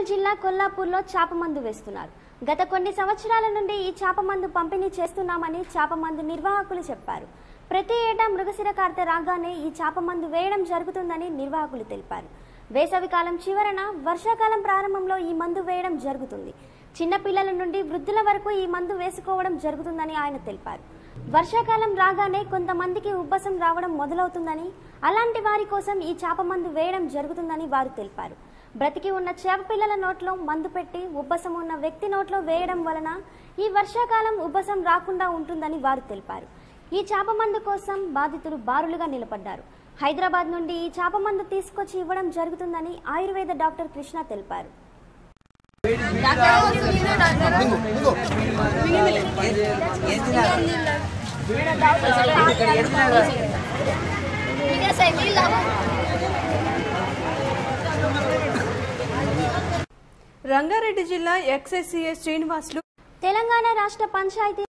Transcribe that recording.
వరంగల్ జిల్లా కొల్లాపూర్లో చాపమందు వేస్తున్నారు గత కొన్ని సంవత్సరాల నుండి ఈ చాపమందు పంపిణీ చేస్తున్నామని చాపమందు నిర్వాహకులు చెప్పారు ప్రతి ఏటా మృగశిర కార్తె రాగానే ఈ చాపమందు వేయడం జరుగుతుందని నిర్వాహకులు తెలిపారు వేసవికాలం చివరన వర్షాకాలం ప్రారంభంలో ఈ మందు వేయడం జరుగుతుంది చిన్న పిల్లల నుండి వృద్ధుల వరకు ఈ మందు వేసుకోవడం జరుగుతుందని ఆయన తెలిపారు వర్షాకాలం రాగానే కొంతమందికి ఉబ్బసం రావడం మొదలవుతుందని అలాంటి వారి కోసం ఈ చాప మందు వేయడం జరుగుతుందని వారు తెలిపారు బ్రతికి ఉన్న చేప పిల్లల నోట్లో మందు పెట్టి ఉబ్బసం ఉన్న వ్యక్తి నోట్లో వేయడం వలన ఈ వర్షాకాలం ఉబ్బసం రాకుండా ఉంటుందని వారు తెలిపారు ఈ చాప మందు కోసం బాధితులు బారులుగా నిలబడ్డారు హైదరాబాద్ నుండి ఈ చాప మందు తీసుకొచ్చి ఇవ్వడం జరుగుతుందని ఆయుర్వేద డాక్టర్ కృష్ణ తెలిపారు రంగారెడ్డి జిల్లా ఎక్స్ఎస్సీఏ శ్రీనివాసులు తెలంగాణ రాష్ట్ర పంచాయతీ